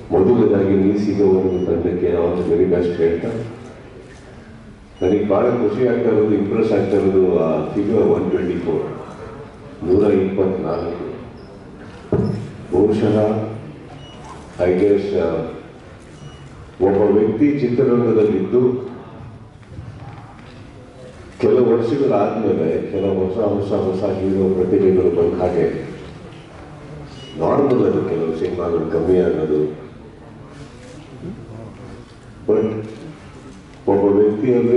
ಮೊದಲನೇದಾಗಿ ನೀ ಸಿಗೋವರೆಗೂ ತಂಡಕ್ಕೆ ಆಲ್ ವೆರಿ ಬೆಸ್ಟ್ ಹೇಳ್ತಾ ನನಗೆ ಭಾಳ ಖುಷಿ ಆಗ್ತಾ ಇರೋದು ಇಂಪ್ರೆಸ್ ಆಗ್ತಾ ಇರೋದು ಆ ಫಿಗರ್ ಒನ್ ಟ್ವೆಂಟಿ ಫೋರ್ ನೂರ ಇಪ್ಪತ್ನಾಲ್ಕು ಬಹುಶಃ ಐ ಗೆಸ್ ಒಬ್ಬ ವ್ಯಕ್ತಿ ಚಿತ್ರರಂಗದಲ್ಲಿದ್ದು ಕೆಲವು ವರ್ಷಗಳಾದ್ಮೇಲೆ ಕೆಲವು ಹೊಸ ಹೊಸ ಹೊಸ ಹೀರೋ ಪ್ರತಿಭೆಗಳು ಬಂದ ಹಾಗೆ ನಾರ್ಮಲ್ ಅದು ಕೆಲವು ಸಿನಿಮಾಗಳು ಕಮ್ಮಿ ಆಗೋದು ಬಟ್ ಒಬ್ಬ ವ್ಯಕ್ತಿಯಲ್ಲಿ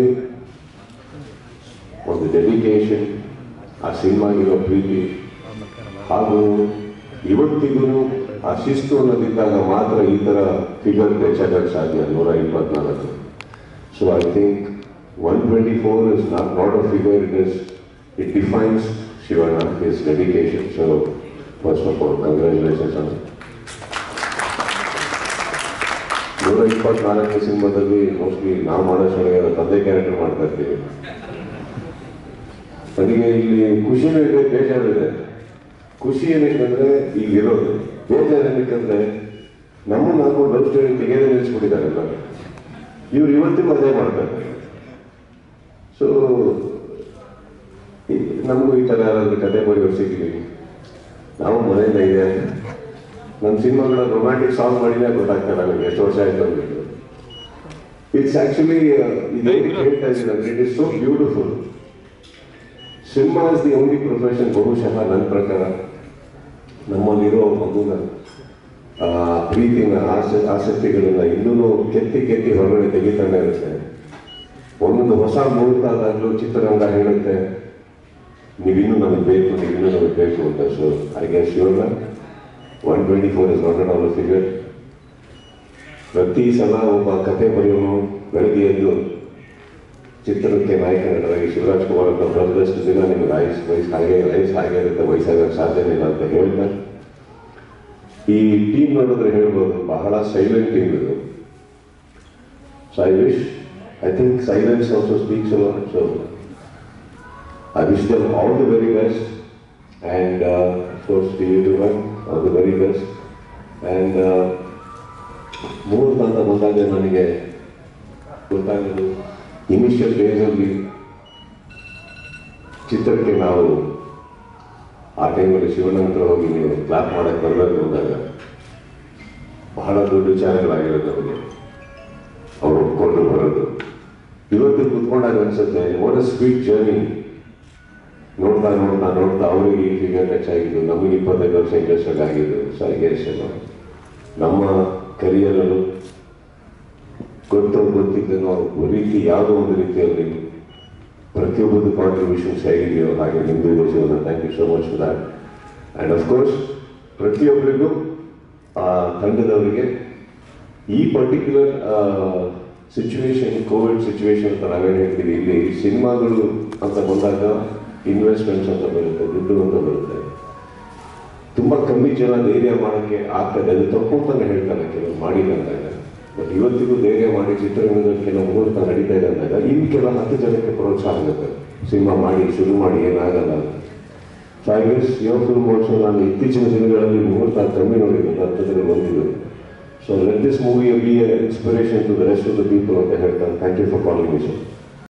ಒಂದು ಡೆಡಿಕೇಶನ್ ಆ ಸಿನಿಮಾಗಿರೋ ಪ್ರೀತಿ ಹಾಗೂ ಇವತ್ತಿಗೂ ಆ ಶಿಸ್ತು ಅನ್ನೋದಿದ್ದಾಗ ಮಾತ್ರ ಈ ಥರ ಫಿಗರ್ ಹೆಚ್ಚಾಗಕ್ಕೆ ಸಾಧ್ಯ ನೂರ ಇಪ್ಪತ್ನಾಲ್ಕು so I think one twenty four is not not a figure it is it defines Shivanna his dedication so first of all congratulations ಅಣ್ಣ ನೂರ ಇಪ್ಪತ್ನಾಲ್ಕನೇ ಸಿನಿಮಾದಲ್ಲಿ ಮೋಸ್ಟ್ಲಿ ನಾವು ಮಾಡೋ ಸಮಯ ತಂದೆ ಕ್ಯಾರೆಕ್ಟರ್ ಮಾಡ್ತಾ ಇರ್ತೀವಿ ನನಗೆ ಇಲ್ಲಿ ಖುಷಿನೂ ಇದೆ ಬೇಜಾರು ಇದೆ ಖುಷಿ ಏನಕ್ಕಂದ್ರೆ ಇಲ್ಲಿರೋದು ಬೇಜಾರು ಏನಕ್ಕಂದ್ರೆ ನಮ್ಮನ್ನ ಹಾಕೊಂಡು ಲವ್ ಸ್ಟೋರಿ ತೆಗೆದೇ ನಿಲ್ಲಿಸ್ಬಿಟ್ಟಿದ್ದಾರಲ್ಲ ಇವ್ರು ಇವತ್ತಿಗೂ ಅದೇ ಮಾಡ್ತಾರೆ ಸೊ ನಮಗೂ ಈ ಥರ ಯಾರಾದ್ರೂ ಕತೆ ಬರೆಯೋರು ಸಿಗಲಿ ನಾವು ಮನೆಯಿಂದ ಇದೆ ನನ್ನ ಸಿನಿಮಾಗಳ ರೊಮ್ಯಾಂಟಿಕ್ ಸಾಂಗ್ ಮಾಡಿದ್ರೆ ಗೊತ್ತಾಗ್ತಲ್ಲ ನನಗೆ ಎಷ್ಟು ವರ್ಷ ಆಯ್ತು ಅಂದ್ಬಿಟ್ಟು ಇಟ್ಸ್ ಆಕ್ಚುಲಿ ಇದು ಹೇಳ್ತಾ ಇದ್ದೀನಿ it is so beautiful cinema is the only profession ಬಹುಶಃ ನನ್ನ ಪ್ರಕಾರ ನಮ್ಮಲ್ಲಿರೋ ಮಗುನ ಆ, ಪ್ರೀತಿನ ಆಸೆ ಆಸಕ್ತಿಗಳನ್ನ ಇನ್ನೂ ಕೆತ್ತಿ ಕೆತ್ತಿ ಹೊರಗಡೆ ತೆಗಿತಾನೆ ಇರುತ್ತೆ ಒಂದೊಂದು ಹೊಸ ಮುಹೂರ್ತ ಆದಾಗಲೂ ಚಿತ್ರರಂಗ ಹೇಳುತ್ತೆ ನೀವಿನ್ನೂ ನಮಗೆ ಬೇಕು ನೀವಿನ್ನೂ ನಮಗೆ ಬೇಕು ಅಂತ so I guess Shivanna one twenty four is not dollar figure ಪ್ರತಿ ಸಲ ಒಬ್ಬ ಕತೆ ಬರೆಯೋನು ಬೆಳಗ್ಗೆ ಎದ್ದು ಚಿತ್ರಕ್ಕೆ ನಾಯಕ ನಟರಾಗಿ ಶಿವರಾಜ್ ಕುಮಾರ್ ಅಂತ ಬರೆದಷ್ಟು ದಿನ ನಿಮಗೆ ಆಯುಸ್ ವಯಸ್ಸು ಹಾಗೆ ವಯಸ್ಸು ಹಾಗೆ ಇರುತ್ತೆ ವಯಸ್ಸಾಗಕ್ಕೆ ಸಾಧ್ಯನೇ ಇಲ್ಲ ಅಂತ ಹೇಳ್ತಾ ಈ ಟೀಮ್ ನೋಡಿದ್ರೆ ಹೇಳ್ಬೋದು ಬಹಳ ಸೈಲೆಂಟ್ ಟೀಮ್ ಇದು so I wish I think silence also speaks a lot so I wish them all the very best and course to you to one all the very best and ಮುಹೂರ್ತ ಅಂತ ಬಂದಾಗ ನನಗೆ ಗೊತ್ತಾಗೋದು initial ಡೇಸಲ್ಲಿ ಚಿತ್ರಕ್ಕೆ ನಾವು ಆ ಟೈಮಲ್ಲಿ ಶಿವಣ್ಣ ಹತ್ರ ಹೋಗಿ ನೀವು ಕ್ಲಾಪ್ ಮಾಡಕ್ಕೆ ಬರಬೇಕು ಅಂದಾಗ ಬಹಳ ದೊಡ್ಡ ವಿಚಾರಗಳಾಗಿರೋದು ನಮಗೆ ಅವ್ರು ಒಪ್ಕೊಂಡು ಬರೋದು ಇವತ್ತು ಕುತ್ಕೊಂಡಾಗ ಅನ್ಸುತ್ತೆ ವಾಟ್ ಅ ಸ್ವೀಟ್ ಜರ್ನಿ ನೋಡ್ತಾ ನೋಡ್ತಾ ನೋಡ್ತಾ ಅವರಿಗೆ ಈ ಫಿಗರ್ ಟಚ್ ಆಗಿದ್ದು ನಮಗೆ ಇಪ್ಪತ್ತೈದು ವರ್ಷ ಇಂಡಸ್ಟ್ರಿಯಲ್ಲಿ ಆಗಿದ್ದು ಸೊ ಐ ಗೆಸ್ ನಮ್ಮ ಕರಿಯರಲ್ಲೂ ಗೊತ್ತೋ ಗೊತ್ತಿದ್ದನೋ ರೀತಿ ಯಾವುದೋ ಒಂದು ರೀತಿಯಲ್ಲಿ ಪ್ರತಿಯೊಬ್ಬರದ್ದು ಕಾಂಟ್ರಿಬ್ಯೂಷನ್ಸ್ ಹೇಗಿದೆಯೋ ಹಾಗೆ ನಿಮ್ಮದು ಇದೆ ಜೀವನ thank you so much for that and of course ಪ್ರತಿಯೊಬ್ಬರಿಗೂ ಆ ತಂಡದವರಿಗೆ ಈ ಪರ್ಟಿಕ್ಯುಲರ್ ಸಿಚುವೇಶನ್ ಕೋವಿಡ್ ಸಿಚುವೇಶನ್ ಅಂತ ನಾವೇನು ಹೇಳ್ತೀವಿ ಇಲ್ಲಿ ಸಿನಿಮಾಗಳು ಅಂತ ಬಂದಾಗ ಇನ್ವೆಸ್ಟ್ಮೆಂಟ್ಸ್ ಅಂತ ಬರುತ್ತೆ ದುಡ್ಡು ಅಂತ ಬರುತ್ತೆ ತುಂಬ ಕಮ್ಮಿ ಜನ ಧೈರ್ಯ ಮಾಡೋಕ್ಕೆ ಆಗ್ತದೆ ಅದು ತಪ್ಪು ಅಂತಾನೆ ಹೇಳ್ತಾರೆ ಕೆಲವು ಮಾಡಿಲ್ಲ ಅಂದಾಗ ಬಟ್ ಇವತ್ತಿಗೂ ಧೈರ್ಯ ಮಾಡಿ ಚಿತ್ರರಂಗದಲ್ಲಿ ಕೆಲವು ಮುಹೂರ್ತ ನಡೀತಾ ಇದೆ ಅಂದಾಗ ಇನ್ನು ಕೆಲ ಹತ್ತು ಜನಕ್ಕೆ ಪ್ರೋತ್ಸಾಹ ಆಗುತ್ತೆ ಸಿನಿಮಾ ಮಾಡಿ ಶುರು ಮಾಡಿ ಏನಾಗಲ್ಲ ಅಂತ so I guess your film also ನಾನು ಇತ್ತೀಚಿನ ದಿನಗಳಲ್ಲಿ ಮುಹೂರ್ತ ಕಮ್ಮಿ ನೋಡಿದ್ದು ಹತ್ತದಲ್ಲಿ ಬಂದಿದ್ದು so let this movie be inspiration to the rest of the people ಅಂತ ಹೇಳ್ತಾರೆ thank you for calling me sir